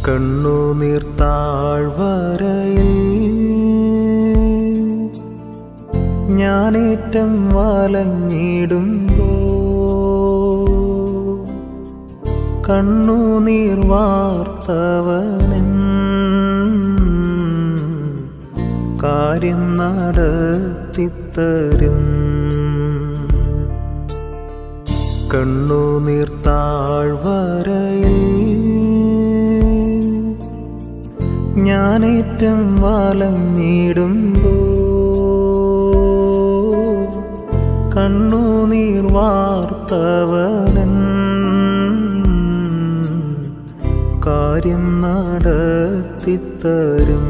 കണ്ണുനീർ താഴ്വരയിൽ ഞാനേറ്റം വലഞ്ഞിടുമ്പോ കണ്ണുനീർ വാർത്തവനൻ കാര്യം നടത്തിത്തരും കണ്ണുനീർ താഴ്വരയിൽ ഞാനേറ്റം വലഞ്ഞിടുമ്പോ കണ്ണുനീർ വാർത്തവനൻ കാര്യം നടത്തിത്തരും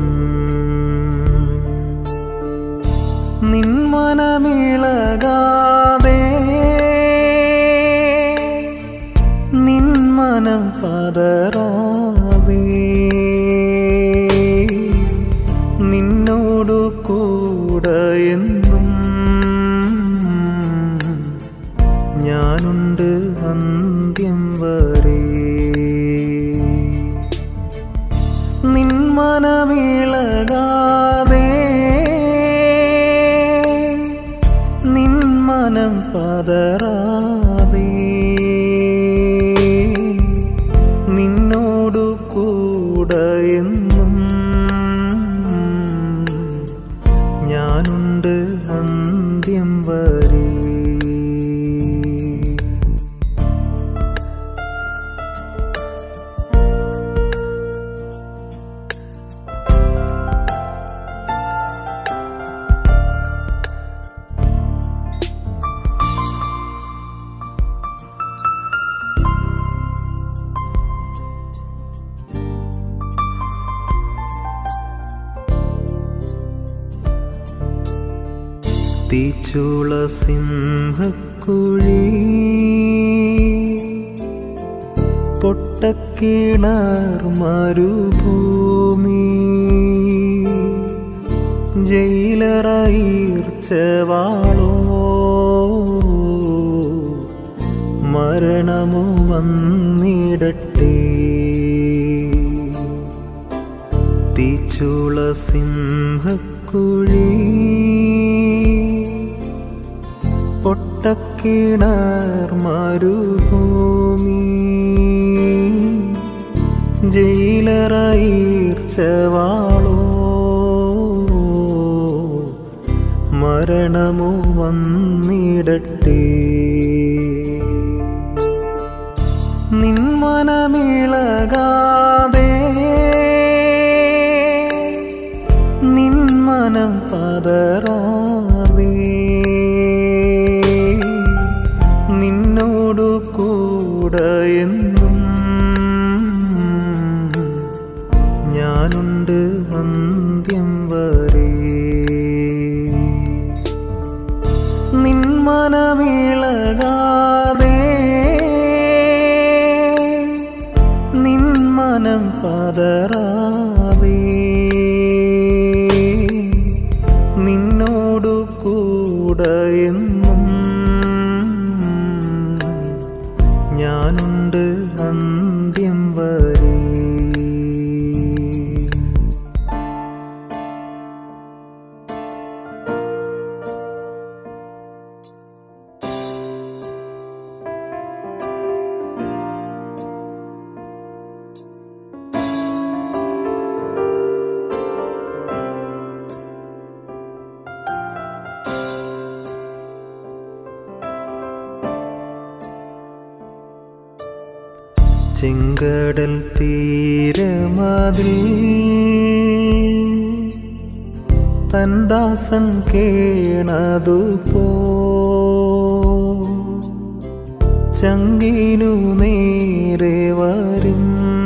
നിന്മനമിളകാതെ നിന്മനം പതറാതെ നിന്നോടു കൂടെ എന്നും ഞാനുണ്ട് അന്ത്യം വരെ നിന്മനമിളകാതെ നിന്മനം പതറാതെ നിന്നോടു കൂടെ എന്നും ഞാനുണ്ട് അന്ത്യം വരെ തീച്ചുള സിംഹക്കുഴി പൊട്ടക്കിണർ മരുഭൂമി ജയിലറയിർച്ചവാളോ മരണമോ വന്നിടട്ടെ തീച്ചുള സിംഹക്കുഴി പൊട്ടക്കിണർ മരുഭൂമി ജയിലറയിർച്ചവാളോ മരണമോ വന്നിടട്ടെ നിന്മനമിളകാതെ നിന്മനം പതറാതെ നിന്നോടു കൂടെ എന്നും ഞാനുണ്ട് അന്ത്യം വരെ നിന്മനമിളകാതെ നിന്മനം പതറാതെ നിന്നോടു കൂടെ എന്നും ഞാനുണ്ട് അന്ത്യം വരെ ചെങ്കടൽ തീരമതിൽ തൻദാസൻ കേണതു പോ ചങ്കിനു നേരെ വരും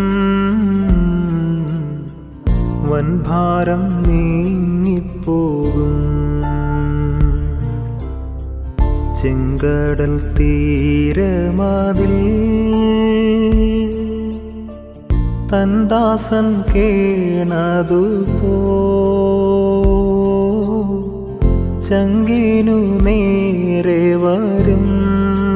വൻഭാരം നീങ്ങിപ്പോകും ചെങ്കടൽ തീരമതിൽ തൻദാസൻ കേണതു പോ ചങ്കിനു നേരെ വരും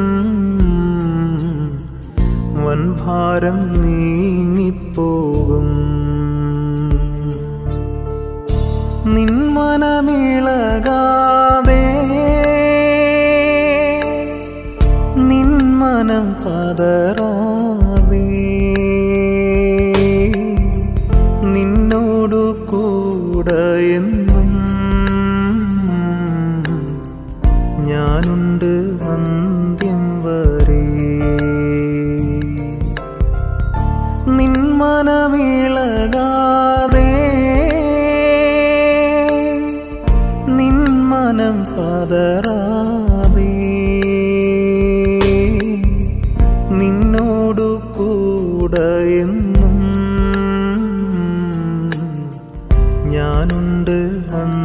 വൻഭാരം നീങ്ങിപ്പോകും നിന്മനമിളകാതെ നിന്മനം പതറാതെ നിന്നോടു കൂടെ എന്നും ഞാനുണ്ട് അന്ത്യം വരെ നിന്മനമിളകാതെ നിന്മനം പതറാതെ നിന്നോടു കൂടെ എന്നും ഞാനുണ്ട് അന്ന്